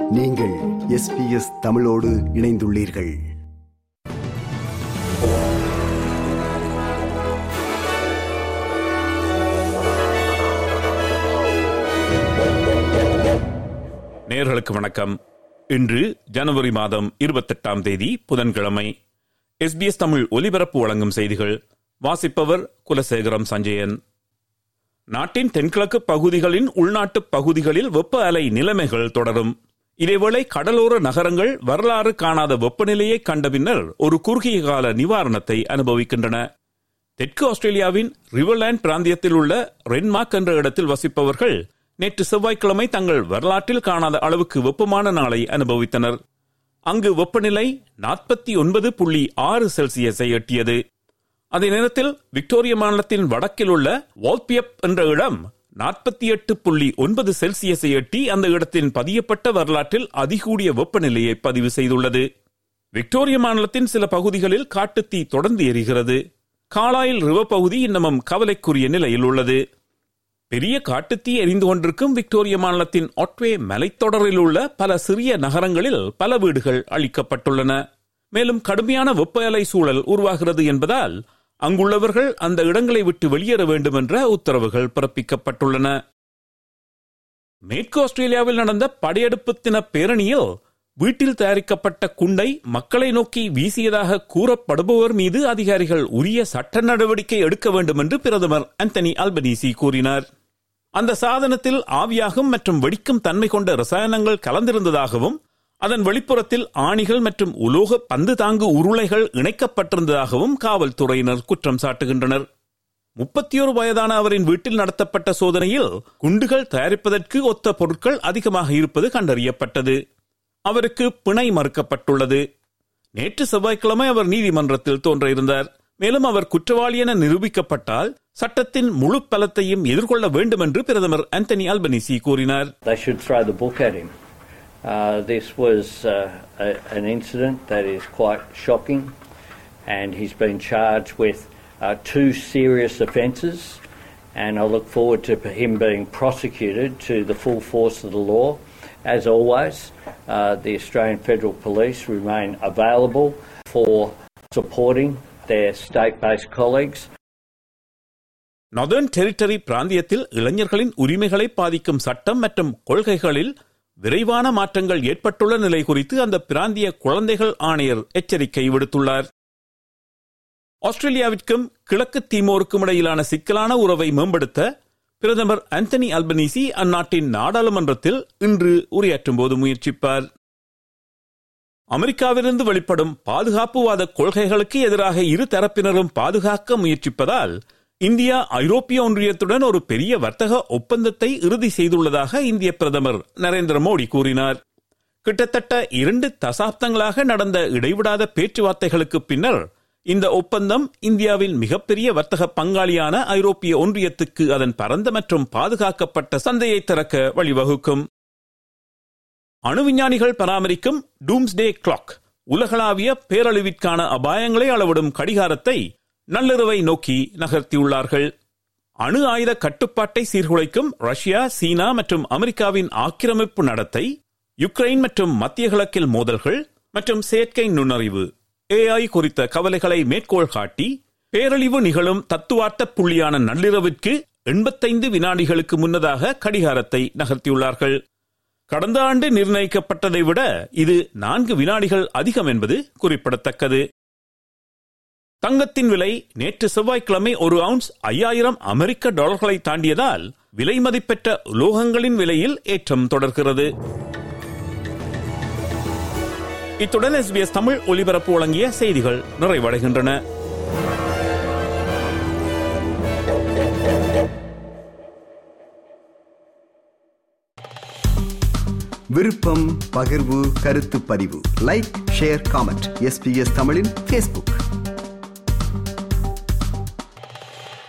நீங்கள் எஸ்பிஎஸ் தமிழோடு இணைந்துள்ளீர்கள் நேர்களுக்கு வணக்கம் இன்று ஜனவரி மாதம் இருபத்தெட்டாம் தேதி புதன்கிழமை எஸ்பிஎஸ் தமிழ் ஒலிபரப்பு வழங்கும் செய்திகள் வாசிப்பவர் குலசேகரம் சஞ்சயன் நாட்டின் தென்கிழக்கு பகுதிகளின் உள்நாட்டு பகுதிகளில் வெப்ப அலை நிலைமைகள் தொடரும் இதேவேளை கடலோர நகரங்கள் வரலாறு காணாத வெப்பநிலையை கண்ட பின்னர் ஒரு குறுகிய கால நிவாரணத்தை அனுபவிக்கின்றன தெற்கு ஆஸ்திரேலியாவின் ரிவர்லேண்ட் பிராந்தியத்தில் உள்ள ரென்மார்க் என்ற இடத்தில் வசிப்பவர்கள் நேற்று செவ்வாய்க்கிழமை தங்கள் வரலாற்றில் காணாத அளவுக்கு வெப்பமான நாளை அனுபவித்தனர் அங்கு வெப்பநிலை நாற்பத்தி ஒன்பது புள்ளி ஆறு செல்சியஸை எட்டியது அதே நேரத்தில் விக்டோரிய மாநிலத்தின் வடக்கில் உள்ள வால்பியப் என்ற இடம் நாற்பத்தி எட்டு புள்ளி ஒன்பது செல்சியஸை எட்டி அந்த இடத்தின் பதியப்பட்ட வரலாற்றில் அதிகூடிய வெப்பநிலையை பதிவு செய்துள்ளது விக்டோரிய மாநிலத்தின் சில பகுதிகளில் காட்டுத்தீ தொடர்ந்து எரிகிறது காலாயில் ரிவர் பகுதி இன்னமும் கவலைக்குரிய நிலையில் உள்ளது பெரிய காட்டுத்தீ எரிந்து கொண்டிருக்கும் விக்டோரிய மாநிலத்தின் ஒட்வே மலைத்தொடரில் உள்ள பல சிறிய நகரங்களில் பல வீடுகள் அளிக்கப்பட்டுள்ளன மேலும் கடுமையான வெப்ப அலை சூழல் உருவாகிறது என்பதால் அங்குள்ளவர்கள் அந்த இடங்களை விட்டு வெளியேற வேண்டும் என்ற உத்தரவுகள் பிறப்பிக்கப்பட்டுள்ளன மேற்கு ஆஸ்திரேலியாவில் நடந்த படையெடுப்பு தின பேரணியில் வீட்டில் தயாரிக்கப்பட்ட குண்டை மக்களை நோக்கி வீசியதாக கூறப்படுபவர் மீது அதிகாரிகள் உரிய சட்ட நடவடிக்கை எடுக்க வேண்டும் என்று பிரதமர் அந்தனி அல்பனீசி கூறினார் அந்த சாதனத்தில் ஆவியாகும் மற்றும் வெடிக்கும் தன்மை கொண்ட ரசாயனங்கள் கலந்திருந்ததாகவும் அதன் வெளிப்புறத்தில் ஆணிகள் மற்றும் உலோக பந்து தாங்கு உருளைகள் இணைக்கப்பட்டிருந்ததாகவும் காவல்துறையினர் குற்றம் சாட்டுகின்றனர் முப்பத்தியோரு வயதான அவரின் வீட்டில் நடத்தப்பட்ட சோதனையில் குண்டுகள் தயாரிப்பதற்கு ஒத்த பொருட்கள் அதிகமாக இருப்பது கண்டறியப்பட்டது அவருக்கு பிணை மறுக்கப்பட்டுள்ளது நேற்று செவ்வாய்க்கிழமை அவர் நீதிமன்றத்தில் தோன்ற இருந்தார் மேலும் அவர் குற்றவாளி என நிரூபிக்கப்பட்டால் சட்டத்தின் முழு பலத்தையும் எதிர்கொள்ள வேண்டும் என்று பிரதமர் அந்தனி அல்பனிசி கூறினார் They should throw the book at him. Uh, this was uh, a, an incident that is quite shocking, and he's been charged with uh, two serious offences. And I look forward to him being prosecuted to the full force of the law. As always, uh, the Australian Federal Police remain available for supporting their state based colleagues. Northern territory பிராந்தியத்தில் இளைஞர்களின் உரிமைகளை பாதிக்கும் சட்டம் மற்றும் கொள்கைகளில் விரைவான மாற்றங்கள் ஏற்பட்டுள்ள நிலை குறித்து அந்த பிராந்திய குழந்தைகள் ஆணையர் எச்சரிக்கை விடுத்துள்ளார் ஆஸ்திரேலியாவிற்கும் கிழக்கு தீமோருக்கும் இடையிலான சிக்கலான உறவை மேம்படுத்த பிரதமர் அந்தனி அல்பனீசி அந்நாட்டின் நாடாளுமன்றத்தில் இன்று உரையாற்றும் போது முயற்சிப்பார் அமெரிக்காவிலிருந்து வெளிப்படும் பாதுகாப்புவாத கொள்கைகளுக்கு எதிராக இரு தரப்பினரும் பாதுகாக்க முயற்சிப்பதால் இந்தியா ஐரோப்பிய ஒன்றியத்துடன் ஒரு பெரிய வர்த்தக ஒப்பந்தத்தை இறுதி செய்துள்ளதாக இந்திய பிரதமர் நரேந்திர மோடி கூறினார் கிட்டத்தட்ட இரண்டு தசாப்தங்களாக நடந்த இடைவிடாத பேச்சுவார்த்தைகளுக்கு பின்னர் இந்த ஒப்பந்தம் இந்தியாவின் மிகப்பெரிய வர்த்தக பங்காளியான ஐரோப்பிய ஒன்றியத்துக்கு அதன் பரந்த மற்றும் பாதுகாக்கப்பட்ட சந்தையை திறக்க வழிவகுக்கும் அணு விஞ்ஞானிகள் பராமரிக்கும் டூம்ஸ்டே கிளாக் உலகளாவிய பேரழிவிற்கான அபாயங்களை அளவிடும் கடிகாரத்தை நள்ளிரவை நோக்கி நகர்த்தியுள்ளார்கள் அணு ஆயுத கட்டுப்பாட்டை சீர்குலைக்கும் ரஷ்யா சீனா மற்றும் அமெரிக்காவின் ஆக்கிரமிப்பு நடத்தை யுக்ரைன் மற்றும் மத்திய கிழக்கில் மோதல்கள் மற்றும் செயற்கை நுண்ணறிவு ஏஐ குறித்த கவலைகளை மேற்கோள் காட்டி பேரழிவு நிகழும் தத்துவார்த்த புள்ளியான நள்ளிரவிற்கு எண்பத்தைந்து வினாடிகளுக்கு முன்னதாக கடிகாரத்தை நகர்த்தியுள்ளார்கள் கடந்த ஆண்டு நிர்ணயிக்கப்பட்டதை விட இது நான்கு வினாடிகள் அதிகம் என்பது குறிப்பிடத்தக்கது தங்கத்தின் விலை நேற்று செவ்வாய்க்கிழமை ஒரு அவுன்ஸ் ஐயாயிரம் அமெரிக்க டாலர்களை தாண்டியதால் விலை மதிப்பெற்ற உலோகங்களின் விலையில் ஏற்றம் தொடர்கிறது இத்துடன் எஸ்பிஎஸ் தமிழ் ஒலிபரப்பு வழங்கிய செய்திகள் நிறைவடைகின்றன விருப்பம் பகிர்வு கருத்து பதிவு லைக் ஷேர் காமெண்ட் எஸ்பிஎஸ் தமிழின் ஃபேஸ்புக்